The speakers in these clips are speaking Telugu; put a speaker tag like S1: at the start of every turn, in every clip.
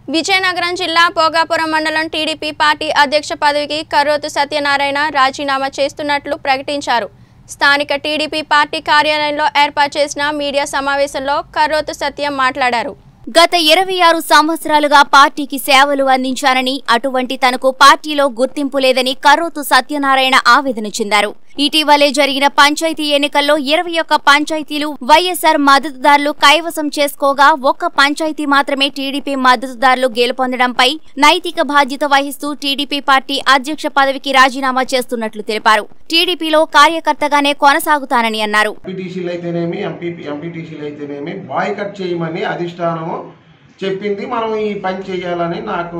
S1: విజయనగరం జిల్లా భోగాపురం మండలం టీడీపీ పార్టీ అధ్యక్ష పదవికి కర్రోతు సత్యనారాయణ రాజీనామా చేస్తున్నట్లు ప్రకటించారు స్థానిక టీడీపీ పార్టీ కార్యాలయంలో ఏర్పాటు చేసిన మీడియా సమావేశంలో కర్రోతు సత్యం మాట్లాడారు
S2: గత ఇరవై ఆరు సంవత్సరాలుగా పార్టీకి సేవలు అందించానని అటువంటి తనకు పార్టీలో గుర్తింపు లేదని కర్రోతు సత్యనారాయణ ఆవేదన చెందారు ఇటీవలే జరిగిన పంచాయతీ ఎన్నికల్లో ఇరవై ఒక్క పంచాయతీలు వైఎస్ఆర్ మద్దతుదారులు కైవసం చేసుకోగా ఒక్క పంచాయతీ మాత్రమే టీడీపీ మద్దతుదారులు గెలుపొందడంపై నైతిక బాధ్యత వహిస్తూ టీడీపీ పార్టీ అధ్యక్ష పదవికి రాజీనామా చేస్తున్నట్లు తెలిపారు టీడీపీలో కార్యకర్తగానే కొనసాగుతానని అన్నారు
S3: ఎంపీటీసీలు అయితేనేమి ఎంపీ ఎంపీటీసీలు అయితేనేమి బాయ్ కట్ చేయమని అధిష్టానము చెప్పింది మనం ఈ పని చేయాలని నాకు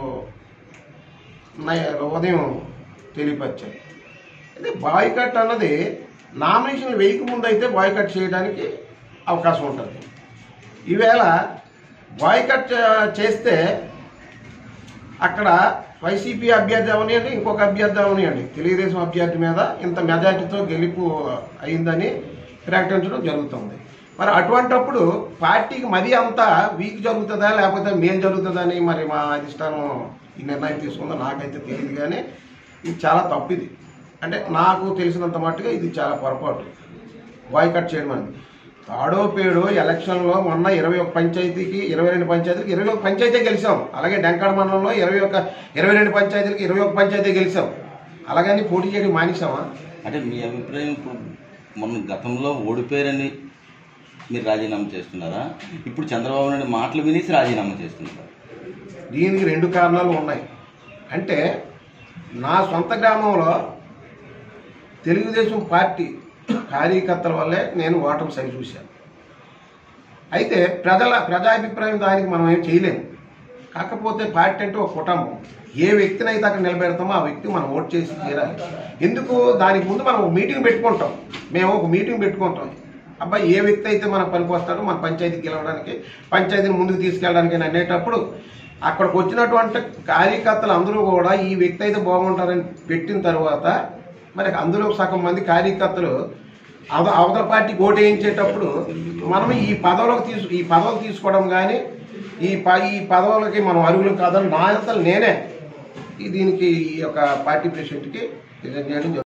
S3: నై- ఉదయం తెలియపరిచారు అయితే బాయ్ కట్ అన్నది నామినేషన్లు వేయక ముందు అయితే బాయ్ కట్ చేయడానికి అవకాశం ఉంటుంది ఈవేళ బాయ్ కట్ చే- చేస్తే అక్కడ వైసీపీ అభ్యర్థి అవనియండి ఇంకొక అభ్యర్థి అవనియండి తెలుగుదేశం అభ్యర్థి మీద ఇంత మెజార్టీతో గెలుపు అయిందని ప్రకటించడం జరుగుతుంది మరి అటువంటప్పుడు పార్టీకి మరీ అంతా వీక్ జరుగుతుందా లేకపోతే మేలు జరుగుతుందని మరి మా అధిష్టానం ఈ నిర్ణయం తీసుకుందో నాకైతే తెలియదు కానీ ఇది చాలా తప్పు ఇది అంటే నాకు తెలిసినంత మట్టుగా ఇది చాలా పొరపాటు బాయ్కట్ చేయడం అనేది తాడో పేడో ఎలక్షన్లో మొన్న ఇరవై ఒక పంచాయతీకి ఇరవై రెండు పంచాయతీలకు ఇరవై ఒక పంచాయతీ గెలిచాం అలాగే డెంకాడ మండలంలో ఇరవై ఒక ఇరవై రెండు పంచాయతీలకు ఇరవై ఒక పంచాయతీ గెలిచాం అలాగని పోటీ చేయడం మానేసామా
S4: అంటే మీ అభిప్రాయం ఇప్పుడు మొన్న గతంలో ఓడిపోయారని మీరు రాజీనామా చేస్తున్నారా ఇప్పుడు చంద్రబాబు నాయుడు మాటలు వినేసి రాజీనామా చేస్తున్నారా
S3: దీనికి రెండు కారణాలు ఉన్నాయి అంటే నా సొంత గ్రామంలో తెలుగుదేశం పార్టీ కార్యకర్తల వల్లే నేను ఓటమి సరి చూశాను అయితే ప్రజల ప్రజాభిప్రాయం దానికి మనం ఏం చేయలేము కాకపోతే పార్టీ అంటే ఒక కుటుంబం ఏ వ్యక్తిని అయితే అక్కడ నిలబెడతామో ఆ వ్యక్తి మనం ఓట్ చేసి తీరాలి ఎందుకు దానికి ముందు మనం ఒక మీటింగ్ పెట్టుకుంటాం మేము ఒక మీటింగ్ పెట్టుకుంటాం అబ్బాయి ఏ వ్యక్తి అయితే మనకు పనికి వస్తాడో మన పంచాయతీకి గెలవడానికి పంచాయతీని ముందుకు తీసుకెళ్ళడానికి అని అనేటప్పుడు అక్కడికి వచ్చినటువంటి కార్యకర్తలు అందరూ కూడా ఈ వ్యక్తి అయితే బాగుంటారని పెట్టిన తర్వాత మరి అందులో సగం మంది కార్యకర్తలు అవ అవతల పార్టీకి ఓటు వేయించేటప్పుడు మనం ఈ పదవులకు తీసు ఈ పదవులు తీసుకోవడం కానీ ఈ ప ఈ పదవులకి మనం అర్హులు కాదని నా అంతలు నేనే ఈ దీనికి ఈ యొక్క పార్టీ ప్రెసిడెంట్కి రిజైన్ చేయడం జరుగుతుంది.